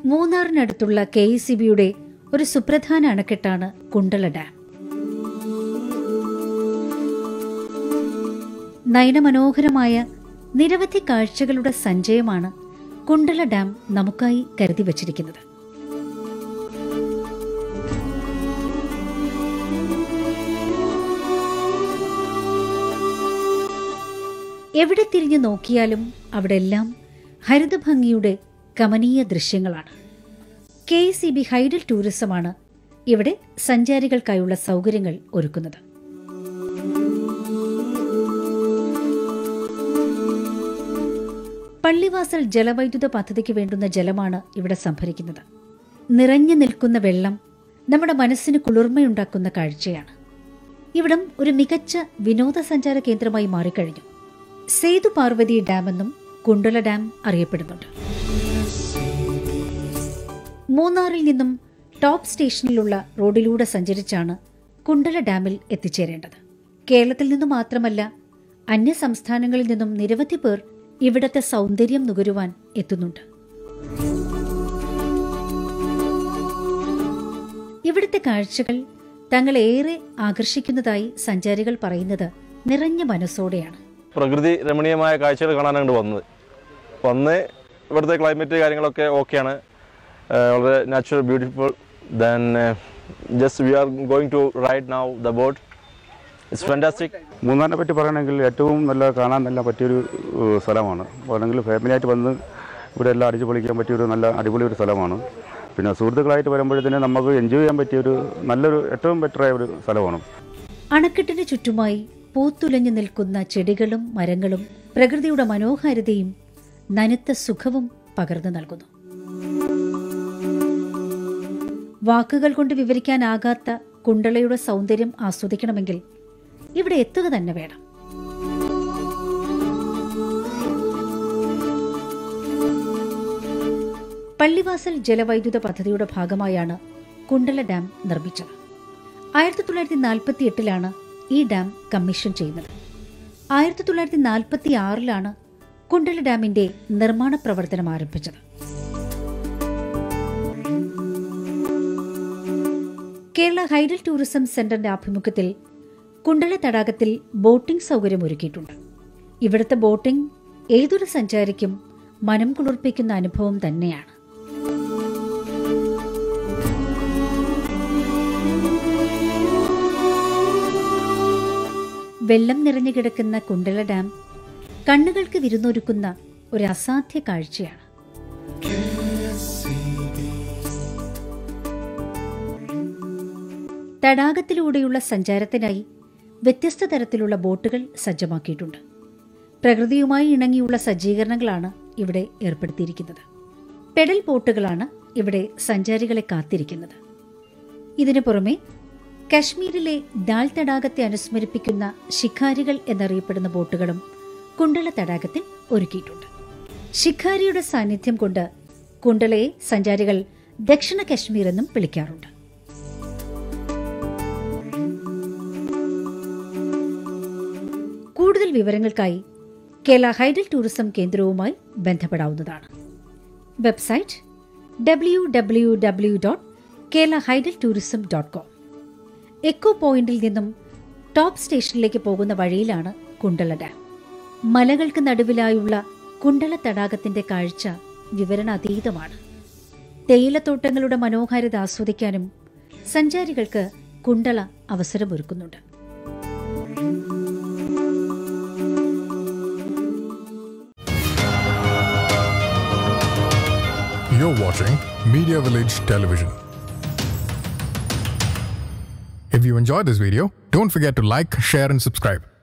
മൂന്നാറിനടുത്തുള്ള K E C ബിയുടെ ഒരു സുപ്രധാന അണക്കെട്ടാണ് കുണ്ടള ഡാം നയനമനോഹരമായ നിരവധി കാഴ്ചകളുടെ സഞ്ചയമാണ് കുണ്ടള ഡാം നമുക്കായി കരുതി വച്ചിരിക്കുന്നത് എവിടെ തിരിഞ്ഞു നോക്കിയാലും അവിടെല്ലാം ഹരിതഭംഗിയുടെ കമനീയ ദൃശ്യങ്ങളാണ് കെ സി ബി ഹൈഡൽ ടൂറിസമാണ് ഇവിടെ സഞ്ചാരികൾക്കായുള്ള സൗകര്യങ്ങൾ ഒരുക്കുന്നത് പള്ളിവാസൽ ജലവൈദ്യുത പദ്ധതിക്ക് വേണ്ടുന്ന ജലമാണ് ഇവിടെ സംഭരിക്കുന്നത് നിറഞ്ഞു നിൽക്കുന്ന വെള്ളം നമ്മുടെ മനസ്സിന് കുളിർമയുണ്ടാക്കുന്ന കാഴ്ചയാണ് ഇവിടം ഒരു മികച്ച വിനോദസഞ്ചാര കേന്ദ്രമായി മാറിക്കഴിഞ്ഞു സേതു പാർവതി ഡാം എന്നും കുണ്ടല ഡാം അറിയപ്പെടുന്നുണ്ട് മൂന്നാറിൽ നിന്നും ടോപ്പ് സ്റ്റേഷനിലുള്ള റോഡിലൂടെ സഞ്ചരിച്ചാണ് കുണ്ടല ഡാമിൽ എത്തിച്ചേരേണ്ടത് കേരളത്തിൽ നിന്നു മാത്രമല്ല അന്യ സംസ്ഥാനങ്ങളിൽ നിന്നും നിരവധി പേർ ഇവിടത്തെ സൗന്ദര്യം നുകരുവാൻ എത്തുന്നുണ്ട് ഇവിടുത്തെ കാഴ്ചകൾ തങ്ങളെ ഏറെ ആകർഷിക്കുന്നതായി സഞ്ചാരികൾ പറയുന്നത് നിറഞ്ഞ മനസ്സോടെയാണ് പ്രകൃതി രമണീയമായ കാഴ്ചകൾ കാണാനാണ് വന്നത് വന്ന് ഇവിടുത്തെ ക്ലൈമറ്റ് കാര്യങ്ങളൊക്കെ ഓക്കെയാണ് വളരെ natural beautiful then just we are going to ride now the boat it's fantastic മൂന്നാറിനെ പറ്റി പറയുകയാണെങ്കിൽ ഏറ്റവും നല്ല കാണാൻ നല്ല പറ്റിയൊരു ഏഹ്, സ്ഥലമാണ് വേണമെങ്കിൽ ഫാമിലിയായിട്ട് വന്ന് ഇവിടെ എല്ലാം അടിച്ചു പൊളിക്കാൻ പറ്റിയൊരു നല്ല അടിപൊളി ഒരു സ്ഥലമാണ് പിന്നെ സുഹൃത്തുക്കളായിട്ട് വരുമ്പോഴത്തേന് നമുക്ക് എൻജോയ് ചെയ്യാൻ പറ്റിയൊരു നല്ലൊരു ഏറ്റവും ബെറ്ററായ ഒരു സ്ഥലമാണ് അണക്കെട്ടിന് ചുറ്റുമായി പൂത്തുലഞ്ഞു നിൽക്കുന്ന ചെടികളും മരങ്ങളും പ്രകൃതിയുടെ മനോഹാരിതയും നനുത്ത സുഖവും പകർന്നു നൽകുന്നു വാക്കുകൾ കൊണ്ട് വിവരിക്കാനാകാത്ത കുണ്ടളയുടെ സൗന്ദര്യം ആസ്വദിക്കണമെങ്കിൽ ഇവിടെ എത്തുക തന്നെ വേണം പള്ളിവാസൽ ജലവൈദ്യുത പദ്ധതിയുടെ ഭാഗമായാണ് കുണ്ടല ഡാം നിർമ്മിച്ചത് ആയിരത്തി തൊള്ളായിരത്തി നാൽപ്പത്തി എട്ടിലാണ് ഈ ഡാം കമ്മീഷൻ ചെയ്യുന്നത് ആയിരത്തി തൊള്ളായിരത്തി നാൽപ്പത്തി ആറിലാണ് കുണ്ടല ഡാമിന്റെ നിർമ്മാണ പ്രവർത്തനം ആരംഭിച്ചത് കേരള ഹൈഡൽ ടൂറിസം സെന്ററിന്റെ ആഭിമുഖ്യത്തിൽ കുണ്ടല തടാകത്തിൽ ബോട്ടിംഗ് സൗകര്യം ഒരുക്കിയിട്ടുണ്ട് ഇവിടുത്തെ ബോട്ടിംഗ് ഏതൊരു സഞ്ചാരിക്കും മനം കുളിർപ്പിക്കുന്ന അനുഭവം തന്നെയാണ് വെള്ളം നിറഞ്ഞു കിടക്കുന്ന കുണ്ടള ഡാം കണ്ണുകൾക്ക് വിരുന്നൊരുക്കുന്ന ഒരു അസാധ്യ കാഴ്ചയാണ് തടാകത്തിലൂടെയുള്ള സഞ്ചാരത്തിനായി വ്യത്യസ്ത തരത്തിലുള്ള ബോട്ടുകൾ സജ്ജമാക്കിയിട്ടുണ്ട് പ്രകൃതിയുമായി ഇണങ്ങിയുള്ള സജ്ജീകരണങ്ങളാണ് ഇവിടെ ഏർപ്പെടുത്തിയിരിക്കുന്നത് പെഡൽ ബോട്ടുകളാണ് ഇവിടെ സഞ്ചാരികളെ കാത്തിരിക്കുന്നത് ഇതിനു പുറമെ കശ്മീരിലെ ഡാൽ തടാകത്തെ അനുസ്മരിപ്പിക്കുന്ന ശിഖാരികൾ എന്നറിയപ്പെടുന്ന ബോട്ടുകളും കുണ്ടള തടാകത്തിൽ ഒരുക്കിയിട്ടുണ്ട് ശിഖാരിയുടെ സാന്നിധ്യം കൊണ്ട് കുണ്ടളയെ സഞ്ചാരികൾ ദക്ഷിണ കശ്മീർ എന്നും വിളിക്കാറുണ്ട് കൂടുതൽ വിവരങ്ങൾക്കായി കേരള ഹൈഡൽ ടൂറിസം കേന്ദ്രവുമായി ബന്ധപ്പെടാവുന്നതാണ് website W W W dot Kerala hydel tourism dot com echo പോയിന്റിൽ നിന്നും ടോപ്പ് സ്റ്റേഷനിലേക്ക് പോകുന്ന വഴിയിലാണ് കുണ്ടള ഡാം മലകൾക്ക് നടുവിലായുള്ള കുണ്ടള തടാകത്തിന്റെ കാഴ്ച വിവരണാതീതമാണ് തേയിലത്തോട്ടങ്ങളുടെ മനോഹാരിത ആസ്വദിക്കാനും സഞ്ചാരികൾക്ക് Kundala അവസരമൊരുക്കുന്നുണ്ട് You're watching Media Village Television. If you enjoyed this video, don't forget to like, share, and subscribe.